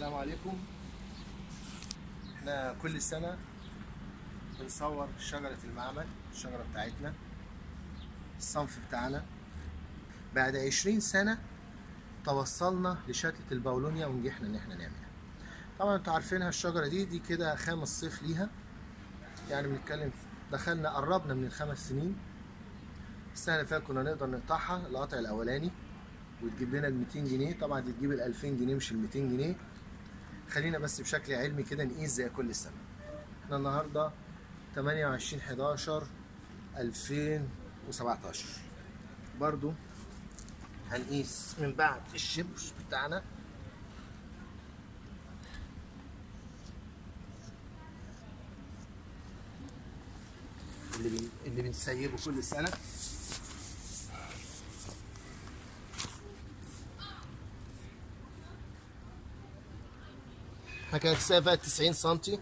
السلام عليكم احنا كل سنة بنصور شجرة المعمل الشجرة بتاعتنا الصنف بتاعنا بعد عشرين سنة توصلنا لشتلة البولونيا ونجحنا ان احنا نعملها طبعا انتوا عارفينها الشجرة دي دي كده خامس صيف ليها يعني بنتكلم دخلنا قربنا من الخمس سنين السنة اللي فاتت كنا نقدر نقطعها القطع الأولاني وتجيب لنا ال 200 جنيه طبعا دي تجيب ال 2000 جنيه مش ال 200 جنيه خلينا بس بشكل علمي كده نقيس زي كل سنه احنا النهارده 28 11 2017 برضو هنقيس من بعد الشبر بتاعنا اللي بن... اللي بنسيبه كل سنه احنا كانت السنة اللي فاتت 90 سنتي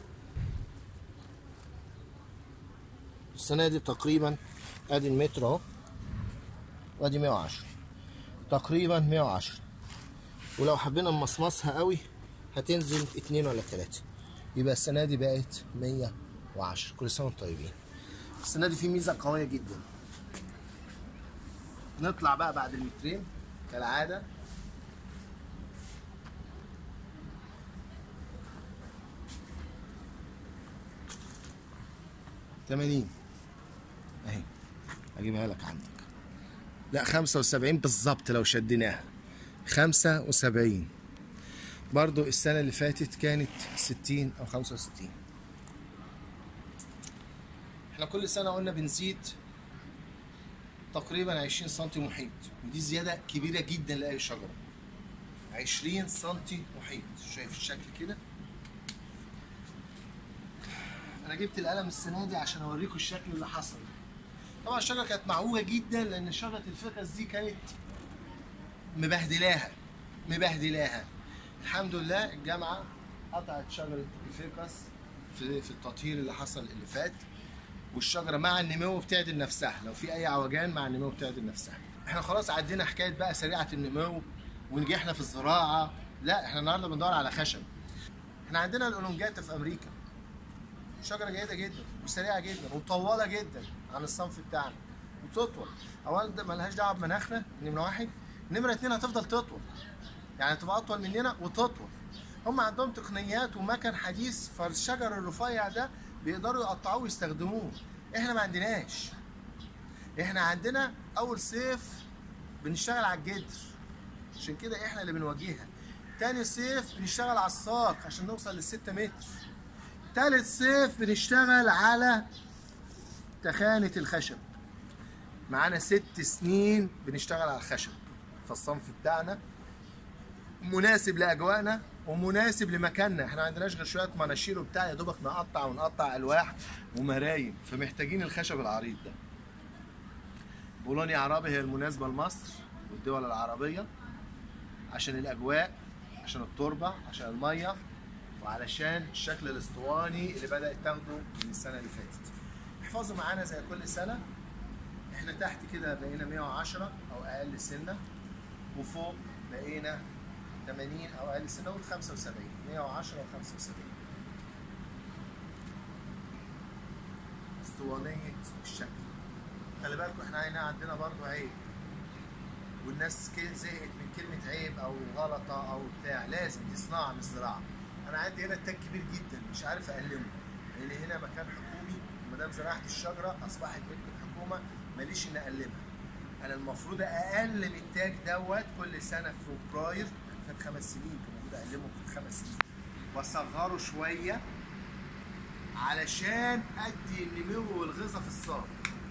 السنة دي تقريبا ادي المتر اهو وادي 110 تقريبا 110 ولو حبينا نمصمصها قوي هتنزل اتنين ولا تلاتة يبقى السنة دي بقت 110 كل سنة وانتم طيبين السنة دي في ميزة قوية جدا نطلع بقى بعد المترين كالعادة تمانين اهي اجيبها لك عندك لا خمسة وسبعين بالظبط لو شديناها خمسة وسبعين برضو السنة اللي فاتت كانت ستين أو خمسة وستين احنا كل سنة قلنا بنزيد تقريبا عشرين سنتي محيط ودي زيادة كبيرة جدا لأي شجرة عشرين سنتي محيط شايف الشكل كده انا جبت القلم السنه دي عشان اوريكم الشكل اللي حصل طبعا الشجره كانت معوجه جدا لان شجره الفكس دي كانت مبهدلاها مبهدلاها الحمد لله الجامعه قطعت شجره الفيكس في في التطهير اللي حصل اللي فات والشجره مع النمو بتعدل نفسها لو في اي عوجان مع النمو بتعدل نفسها احنا خلاص عدينا حكايه بقى سريعه النمو ونجحنا في الزراعه لا احنا النهارده بندور على خشب احنا عندنا الاولونجاتا في امريكا شجره جيده جدا وسريعه جدا وطواله جدا عن الصنف بتاعنا وتطول اولا ده ملهاش دعوه بمناخنا نمره واحد نمره اتنين هتفضل تطول يعني تبقى اطول مننا وتطول هم عندهم تقنيات ومكن حديث فالشجر الرفيع ده بيقدروا يقطعوه ويستخدموه احنا ما عندناش احنا عندنا اول صيف بنشتغل على الجدر عشان كده احنا اللي بنواجهها تاني صيف بنشتغل على الساق عشان نوصل للستة متر تالت صيف بنشتغل على تخانة الخشب معانا ست سنين بنشتغل على الخشب فالصنف بتاعنا مناسب لأجواءنا ومناسب لمكاننا احنا ما عندناش غير شوية مناشير وبتاع يا دوبك نقطع ونقطع ألواح ومرايم فمحتاجين الخشب العريض ده بولونيا عربي هي المناسبة لمصر والدول العربية عشان الأجواء عشان التربة عشان المية وعلشان الشكل الاسطواني اللي بدأت تاخده من السنة اللي فاتت. احفظوا معانا زي كل سنة احنا تحت كده بقينا 110 أو أقل سنة وفوق بقينا 80 أو أقل سنة و 75 110 و 75 اسطوانية الشكل خلي بالكم احنا هنا عندنا برضو عيب والناس كده زهقت من كلمة عيب أو غلطة أو بتاع لازم دي صناعة مش زراعة انا عندي هنا التاج كبير جدا مش عارف اقلمه لان هنا مكان حكومي وما دام زرعت الشجره اصبحت ملك الحكومه ماليش ان اقلمها انا المفروض اقلم التاج دوت كل سنه في فبراير فات خمس سنين كان المفروض اقلمه في خمس سنين واصغره شويه علشان ادي النمو والغذاء في الساق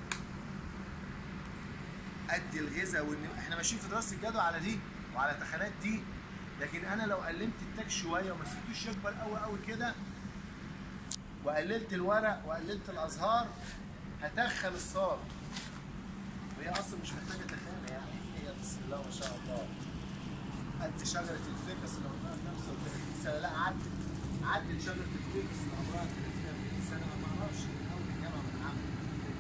ادي الغذاء والنمو احنا ماشيين في دراسه الجدوى على دي وعلى تخانات دي لكن انا لو قلمت التاج شويه وما سبتوش يكبر قوي قوي كده وقللت الورق وقللت الازهار هتخن الصاج وهي اصلا مش محتاجه تخانه يعني هي بسم الله ما شاء الله قد شجره الفيكس اللي عمرها 35 سنه لا عدت عدت شجره الفيكس اللي عمرها 30 40 سنه ما اعرفش من اول الجامعه من عمل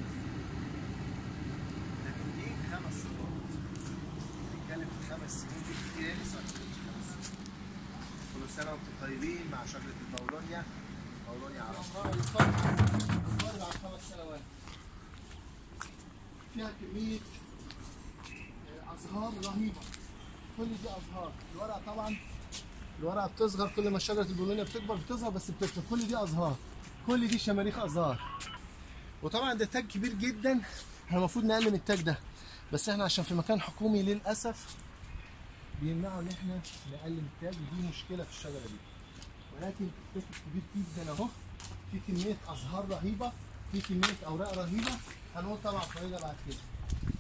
لكن دي خمس سنوات بنتكلم في خمس سنين دي كتير لسه ما كملتش خمس سنين كل سنه وانتم طيبين مع شجره البولونيا بولونيا عرب بعد خمس سنوات فيها كميه آه، ازهار رهيبه كل دي ازهار الورقه طبعا الورقه بتصغر كل ما شجره البولونيا بتكبر بتصغر بس بتكبر كل دي ازهار كل دي شماريخ ازهار وطبعا ده تاج كبير جدا احنا المفروض نقلل التاج ده بس احنا عشان في مكان حكومي للاسف بيمنعوا ان احنا نقلل التاج ودي مشكله في الشجره دي ولكن التاج كبير جدا اهو في كميه ازهار رهيبه في كميه اوراق رهيبه هنقول طبعا فايده بعد كده